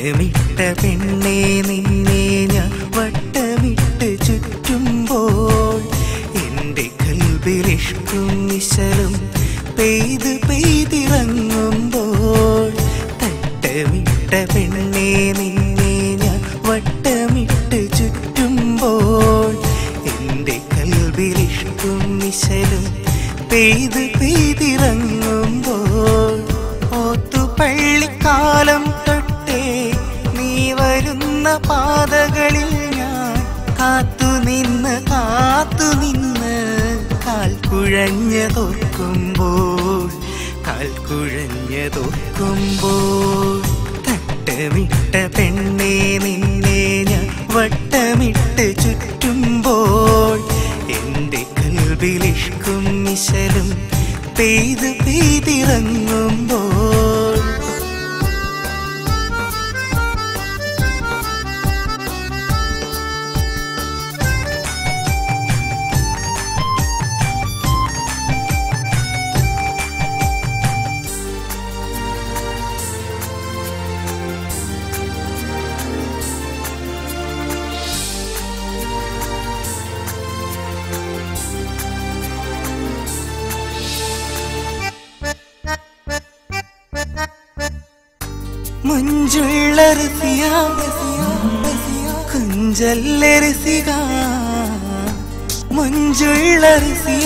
തട്ടമിട്ട പെണ്ണെ നിന്നെ ഞാൻ വട്ടമിട്ട് ചുറ്റുമ്പോൾ എൻ്റെ കൽബിലിഷ്കും നിശലും പെയ്ത് പെയ്തിറങ്ങുമ്പോൾ തട്ടമിട്ട പെണ്ണെ നിന്നെ ഞാൻ വട്ടമിട്ട് ചുറ്റുമ്പോൾ എൻ്റെ കൽബിലിഷ്കും നിശലും പെയ്ത് പെയ്തിറങ്ങുമ്പോൾ ഓത്തുപള്ളിക്കാലം തൊട്ടേ നീ വരുന്ന പാതകളിൽ ഞാൻ കാത്തു നിന്ന് കാത്തു നിന്ന് കാൽ കുഴഞ്ഞതോർക്കുമ്പോൾ കാൽ കുഴഞ്ഞതോർക്കുമ്പോൾ തട്ടമിട്ട പെണ്ണെ നിന്നെ ഞാൻ വട്ടമിട്ട് ചുറ്റുമ്പോൾ എൻ്റെ കൽബിലിഷ്കും മിശലും പെയ്ത് പെയ്തിറങ്ങുമ്പോൾ മുഞ്ചുള്ള രസിയ കുഞ്ചല്ല രസിക മുഞ്ചുള്ള രസിയ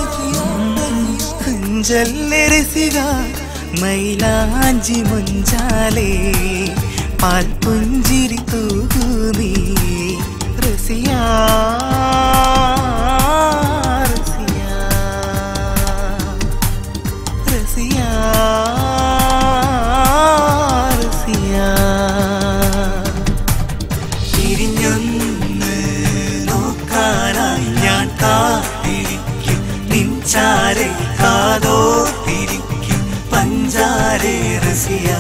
കുഞ്ചല്ല രസിക മൈലാഞ്ചി മുഞ്ചാലേ പാൽ പുഞ്ചിരി തൂകൂ നീ രസിയ രസിയ റസിയ റസിയ തിരിഞ്ഞൊന്ന് നോക്കാനായി ഞാൻ കാത്തിരിക്കും നിൻചാരെ കാതോത്തിരിക്കും പഞ്ചാരെ റസിയ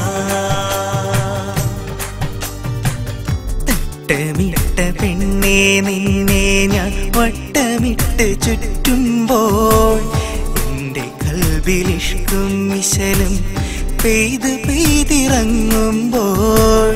തട്ടമിട്ട പെണ്ണെ നിന്നെ ഞാൻ വട്ടമിട്ട് ചുറ്റുമ്പോൾ എൻ്റെ കൽബിലിഷ്കും മിശലും പെയ്ത് പെയ്തിറങ്ങുമ്പോൾ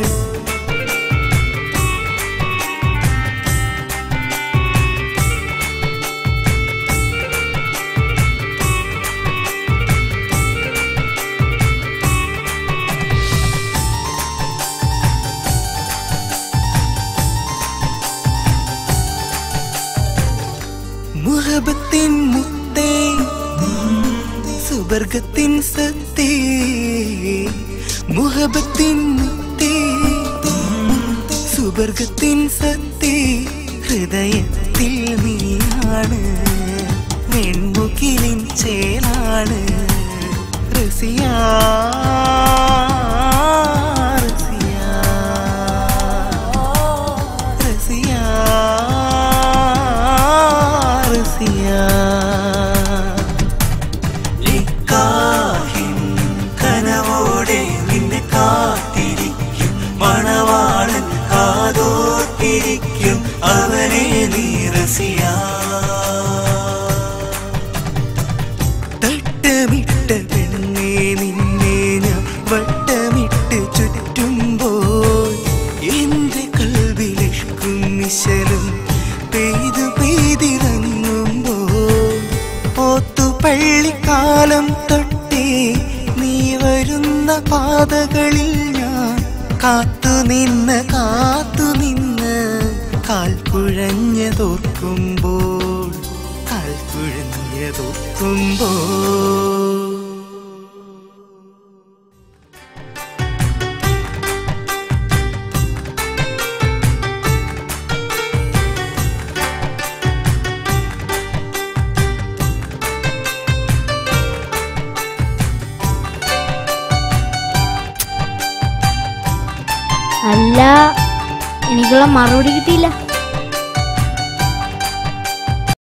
മുഹബത്തിൻ മുത്തേ സുവർഗത്തിൻ സത്തേ മുഹബത്തിൻ മുത്തേ സുവർഗത്തിൻ സത്തേ ഹൃദയത്തിൽ നീയാണ് വെൺമുകിലിൻ ചേലാണ് റസിയാ റസിയാ റസിയാ നിക്കാഹിൻ കനവോടെ നിന്നെ കാത്തിരിക്കും മണവാളൻ കാതോത്തിരിക്കും അവനെ നീ റസിയാ തട്ടമിട്ട പെണ്ണെ നിന്നെ ഞാൻ വട്ടമിട്ട് ചുറ്റുമ്പോൾ എന്റെ കൽവിലിഷ്കും നിശലും പെയ്തു പെയ്തിറങ്ങുമ്പോൾ ഓത്തുപള്ളിക്കാലം തൊട്ടേ നീ വരുന്ന പാതകളിൽ ഞാൻ കാത്തു നിന്ന് കാത്തു നിന്ന് കാൽ കുഴഞ്ഞതോർക്കുമ്പോൾ കാൽ കുഴഞ്ഞതോർക്കുമ്പോൾ അല്ല എനിക്കുള്ള മറുപടി കിട്ടിയില്ല